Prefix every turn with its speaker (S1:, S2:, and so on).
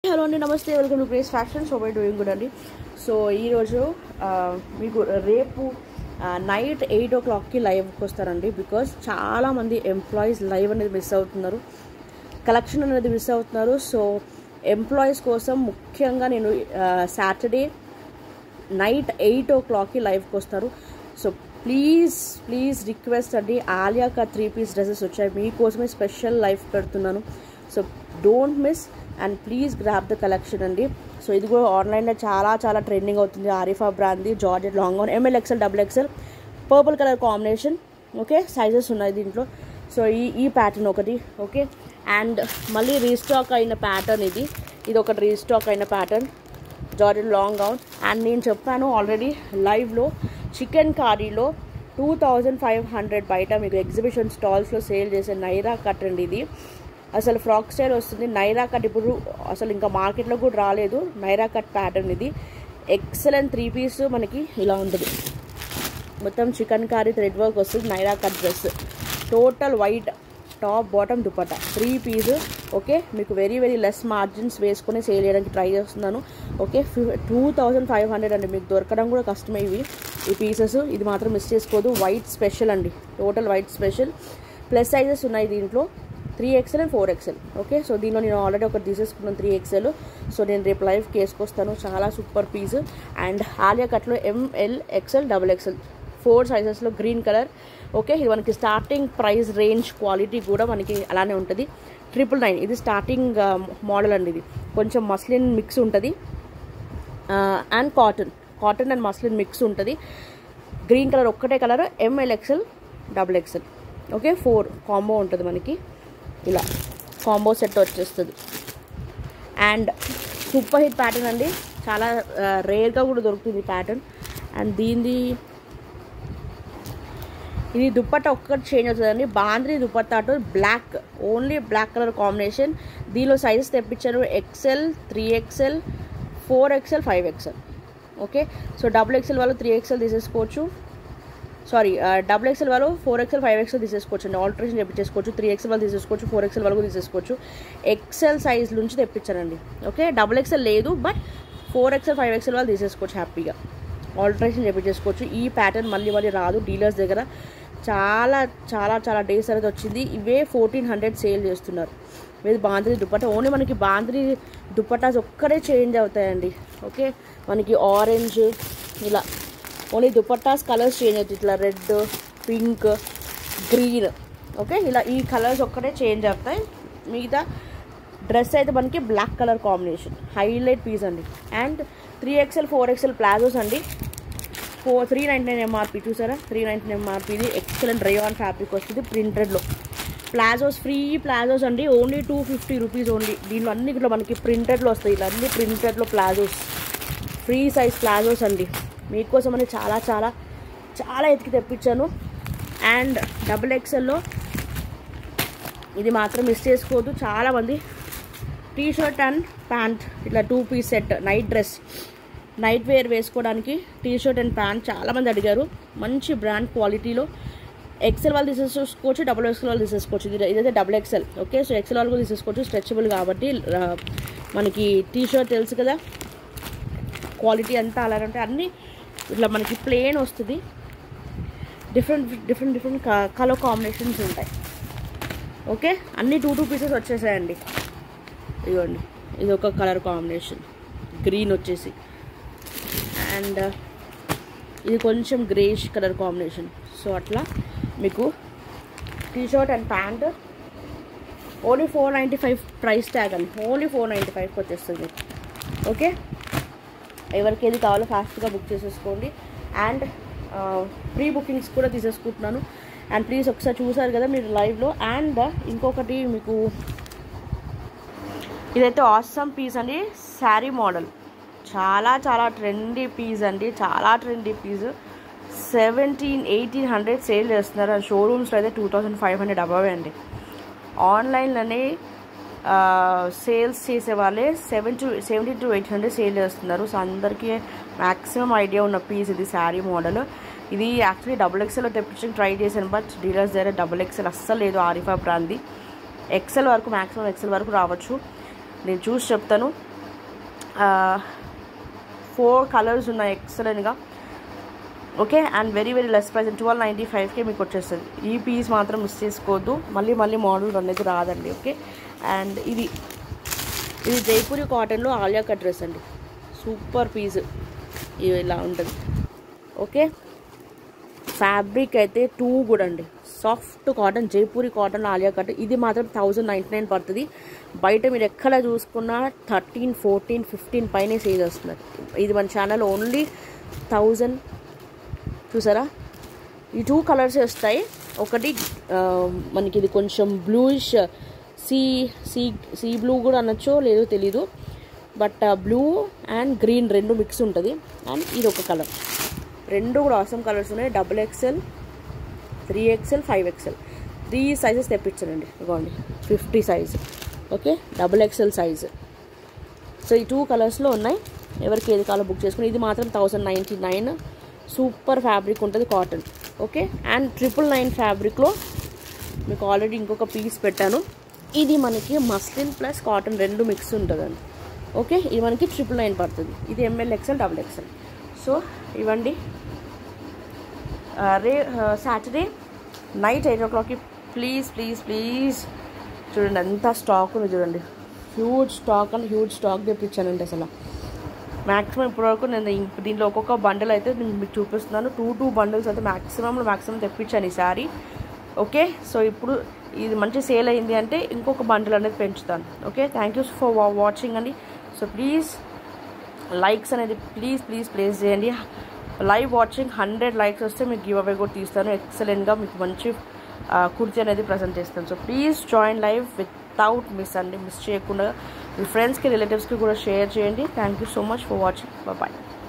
S1: hello అండి నమస్తే welcome to Grace Fashion so by doing good అండి సో ఈరోజు ఆ, మీకు రేపు నైట్ ఎయిట్ ఓ క్లాక్కి లైవ్కి వస్తారండి బికాస్ చాలామంది ఎంప్లాయీస్ లైవ్ అనేది మిస్ అవుతున్నారు కలెక్షన్ అనేది మిస్ అవుతున్నారు సో ఎంప్లాయీస్ కోసం ముఖ్యంగా నేను సాటర్డే నైట్ ఎయిట్ ఓ క్లాక్కి లైవ్కి వస్తారు సో ప్లీజ్ ప్లీజ్ రిక్వెస్ట్ అండి ఆలియా కా త్రీ పీస్ డ్రెస్సెస్ వచ్చాయి మీకోసమే స్పెషల్ లైవ్ పెడుతున్నాను so don't miss and please grab the collection అండి సో ఇది కూడా ఆన్లైన్లో చాలా చాలా ట్రెండింగ్ అవుతుంది ఆరిఫా బ్రాండ్ది georgette long on M L XL double XL purple colour combination okay sizes ఉన్నాయి దీంట్లో సో ఈ ఈ ప్యాటర్న్ ఒకటి ఓకే అండ్ మళ్ళీ రీస్టాక్ అయిన ప్యాటర్న్ ఇది ఇది ఒకటి రీస్టాక్ అయిన pattern georgette long gown and నేను చెప్పాను ఆల్రెడీ లైవ్లో చికెన్ కారీలో టూ థౌజండ్ ఫైవ్ హండ్రెడ్ బయట మీకు ఎగ్జిబిషన్ స్టాల్స్లో సేల్ చేసే నైరా కట్ అండి ఇది అసలు ఫ్రాక్ స్టైల్ వస్తుంది నైరా కట్ ఇప్పుడు అసలు ఇంకా మార్కెట్లో కూడా రాలేదు నైరా కట్ ప్యాటర్న్ ఇది ఎక్సలెంట్ త్రీ పీస్ మనకి ఇలా ఉంటుంది మొత్తం చికెన్ కారీ థ్రెడ్ వర్క్ వస్తుంది Naira cut dress total white top bottom dupatta three piece okay మీకు వెరీ వెరీ లెస్ మార్జిన్స్ వేసుకొని సేల్ చేయడానికి ట్రై చేస్తున్నాను okay two thousand five hundred అండి మీకు దొరకడం కూడా కష్టమే ఇవి ఈ పీసెస్ ఇది మాత్రం మిస్ చేసుకోదు వైట్ స్పెషల్ అండి total white special plus sizes ఉన్నాయి దీంట్లో three XL and four XL okay so దీనిలో నేను ఆల్రెడీ ఒకటి తీసేసుకున్నాను త్రీ ఎక్సెల్ సో నేను రేపు లైవ్కి వేసుకొస్తాను చాలా సూపర్ పీస్ అండ్ ఆలియా కట్లో M L XL double XL four సైజెస్లో గ్రీన్ కలర్ ఓకే ఇది మనకి స్టార్టింగ్ ప్రైస్ రేంజ్ క్వాలిటీ కూడా మనకి అలానే ఉంటుంది ట్రిపుల్ నైన్ ఇది స్టార్టింగ్ మోడల్ అండి ఇది కొంచెం మస్లిన్ మిక్స్ ఉంటుంది and cotton cotton and muslin mix ఉంటుంది గ్రీన్ కలర్ ఒక్కటే colour M L XL double XL okay four combo ఉంటుంది మనకి ఇలా కాంబో సెట్ వచ్చేస్తుంది అండ్ సూపర్ హిట్ ప్యాటర్న్ అండి చాలా రేర్గా కూడా దొరుకుతుంది ప్యాటర్న్ అండ్ దీనిది ఇది దుప్పట్టా ఒక్కటి చేంజ్ అవుతుందండి బాంద్రీ దుప్పట్టాతో black only black colour combination దీనిలో సైజెస్ తెప్పించారు XL three XL four XL five XL okay so double XL వాళ్ళు త్రీ ఎక్సెల్ తీసేసుకోవచ్చు సారీ డబుల్ ఎక్సెల్ వాళ్ళు ఫోర్ ఎక్సెల్ ఫైవ్ ఎక్సెల్ తీసేసుకోవచ్చు అండి ఆల్టరేషన్ తెప్పించేసుకోవచ్చు త్రీ ఎక్సెల్ వాళ్ళు తీసేసుకోవచ్చు ఫోర్ ఎక్సెల్ వాళ్ళు కూడా తీసేసుకోవచ్చు ఎక్సెల్ సైజ్ నుంచి తెప్పించారండి ఓకే డబుల్ ఎక్సెల్ లేదు but four XL five XL వాళ్ళు తీసేసుకోవచ్చు హ్యాపీగా ఆల్టరేషన్ చేపించేసుకోవచ్చు ఈ ప్యాటర్న్ మళ్ళీ మళ్ళీ రాదు డీలర్స్ దగ్గర చాలా చాలా చాలా డేస్ అనేది వచ్చింది ఇవే ఫోర్టీన్ హండ్రెడ్ సేల్ చేస్తున్నారు ఇది బాంద్రీ దుప్పట్టా ఓన్లీ మనకి బాంద్రీ దుప్పటాస్ ఒక్కడే చేంజ్ అవుతాయండి ఓకే మనకి ఆరెంజ్ ఇలా ఓన్లీ దుపట్టాస్ కలర్స్ చేంజ్ అవుతాయి ఇట్లా రెడ్ పింక్ గ్రీన్ ఓకే ఇలా ఈ కలర్స్ ఒక్కటే చేంజ్ అవుతాయి మిగతా డ్రెస్ అయితే మనకి black colour combination highlight piece అండి and three XL four XL palazzos అండి four three ninety nine MRP చూసారా త్రీ నైంటీ నైన్ ఎంఆర్పీది ఎక్సలెంట్ రేయాన్ ఫ్యాబ్రిక్ వస్తుంది ప్రింటెడ్లో ప్లాజోస్ ఫ్రీ ప్లాజోస్ అండి only two fifty rupees only దీనిలో అన్ని ఇట్లా మనకి ప్రింటెడ్లో వస్తాయి ఇలా అన్ని ప్రింటెడ్లో ప్లాజోస్ ఫ్రీ సైజ్ ప్లాజోస్ అండి మీకోసం అని చాలా చాలా చాలా ఎతికి తెప్పించాను అండ్ డబుల్ ఎక్స్ఎల్లో ఇది మాత్రం మిస్ చేసుకోవద్దు చాలామంది టీ షర్ట్ అండ్ ప్యాంట్ ఇట్లా two piece set night dress night wear వేసుకోవడానికి టీ షర్ట్ అండ్ ప్యాంట్ చాలామంది అడిగారు మంచి బ్రాండ్ క్వాలిటీలో ఎక్సెల్ వాళ్ళు తీసేసుకోవచ్చు డబుల్ ఎక్సెల్ వాళ్ళు తీసేసుకోవచ్చు ఇది ఇదైతే double XL okay so XL వాళ్ళు కూడా తీసేసుకోవచ్చు స్ట్రెచబుల్ కాబట్టి ఆ, మనకి టీ షర్ట్ తెలుసు కదా క్వాలిటీ అంతా అలాగంటే అన్నీ ఇట్లా మనకి ప్లేన్ వస్తుంది different different different colour combinations ఉంటాయి ఓకే అన్ని టూ టూ పీసెస్ వచ్చేసాయండి ఇదిగోండి ఇది ఒక కలర్ కాంబినేషన్ గ్రీన్ వచ్చేసి అండ్ ఇది కొంచెం గ్రేష్ కలర్ కాంబినేషన్ సో అట్లా మీకు T-shirt and pant only four ninety five price tag అండి ఓన్లీ ఫోర్ నైంటీ ఫైవ్కి వచ్చేస్తుంది మీకు ఓకే ఎవరికి ఏది కావాలో ఫాస్ట్గా బుక్ చేసేసుకోండి అండ్ ప్రీ బుకింగ్స్ కూడా తీసేసుకుంటున్నాను అండ్ ప్లీజ్ ఒకసారి చూసారు కదా మీరు లైవ్లో అండ్ ఇంకొకటి మీకు ఇదైతే ఆసమ్ పీస్ అండి శారీ మోడల్ చాలా చాలా ట్రెండీ పీస్ అండి చాలా trendy piece seventeen eighteen hundred sale చేస్తున్నారు అండ్ షోరూమ్స్లో అయితే two thousand five hundred above అండి ఆన్లైన్లోనే సేల్స్ చేసే వాళ్ళే seven to seventy to eight hundred sale చేస్తున్నారు సో అందరికీ మ్యాక్సిమం ఐడియా ఉన్న పీస్ ఇది శారీ మోడల్ ఇది యాక్చువల్లీ డబుల్ ఎక్స్ఎల్లో తెప్పించడానికి ట్రై చేశాను బట్ డీలర్స్ దగ్గర డబుల్ ఎక్స్ఎల్ అస్సలు లేదు ఆరిఫా బ్రాండ్ది ఎక్సెల్ వరకు మ్యాక్సిమం ఎక్సెల్ వరకు రావచ్చు నేను చూసి చెప్తాను ఫోర్ కలర్స్ ఉన్నాయి ఎక్సలెంట్గా okay and very very less price twelve ninety ఫైవ్కే మీకు వచ్చేస్తుంది ఈ పీస్ మాత్రం మిస్ చేసుకోవద్దు మళ్ళీ మళ్ళీ మోడల్ అనేది రాదండి ఓకే అండ్ ఇది ఇది జైపూరి కాటన్లో ఆలియా కట్ డ్రెస్ అండి సూపర్ పీస్ ఇది ఇలా ఉంటుంది ఓకే ఫ్యాబ్రిక్ అయితే టూ కూడా అండి soft cotton Jaipuri cotton Alia cut ఇది మాత్రం థౌజండ్ నైంటీ నైన్ పడుతుంది బయట మీరు ఎక్కడ చూసుకున్నా థర్టీన్ ఫోర్టీన్ ఫిఫ్టీన్ పైనే సేల్ వస్తున్నారు ఇది మన ఛానల్ ఓన్లీ థౌజండ్ చూసారా ఈ టూ కలర్స్ వస్తాయి ఒకటి ఆ, మనకి ఇది కొంచెం bluish sea sea sea blue కూడా అనొచ్చో లేదో తెలీదు బట్ బ్లూ అండ్ గ్రీన్ రెండు మిక్స్ ఉంటుంది అండ్ ఇది ఒక కలర్ రెండు కూడా అవసరం కలర్స్ ఉన్నాయి double XL three XL five XL three sizes తెప్పించానండి ఇదిగోండి fifty size okay double XL size so ఈ టూ కలర్స్లో ఉన్నాయి ఎవరికి ఏది కావాలో బుక్ చేసుకుని ఇది మాత్రం thousand ninety nine super fabric ఉంటుంది cotton okay and triple nine ఫ్యాబ్రిక్లో మీకు ఆల్రెడీ ఇంకొక పీస్ పెట్టాను ఇది మనకి మస్లిన్ ప్లస్ కాటన్ రెండు మిక్స్ ఉంటుందండి ఓకే ఇది మనకి ట్రిపుల్ నైన్ పడుతుంది ఇది M L XL double XL so ఇవ్వండి రే సాటర్డే నైట్ ఎయిట్ ఓ క్లాక్కి ప్లీజ్ ప్లీజ్ ప్లీజ్ చూడండి ఎంత స్టాక్ ఉంది చూడండి huge stock and huge stock తెప్పించానండి అసలు మ్యాక్సిమం ఇప్పటివరకు నేను ఇంక దీంట్లో ఒక్కొక్క బండిల్ అయితే నేను మీకు చూపిస్తున్నాను టూ టూ బండిల్స్ అయితే మ్యాక్సిమంలో మ్యాక్సిమం తెప్పించాను ఈసారి ఓకే సో ఇప్పుడు ఇది మంచి సేల్ అయింది అంటే ఇంకొక బండిల్ అనేది పెంచుతాను okay thank you for watching అండి సో ప్లీజ్ లైక్స్ అనేది ప్లీజ్ ప్లీజ్ ప్లేస్ చేయండి లైవ్ వాచింగ్ హండ్రెడ్ లైక్స్ వస్తే మీకు గివ్ అవే కూడా తీస్తాను ఎక్సలెంట్గా మీకు మంచి ఆ, కుర్చీ అనేది ప్రజెంట్ చేస్తాను so please join live without miss అండి మిస్ చేయకుండా మీ ఫ్రెండ్స్కి రిలేటివ్స్కి కూడా షేర్ చేయండి thank you so much for watching bye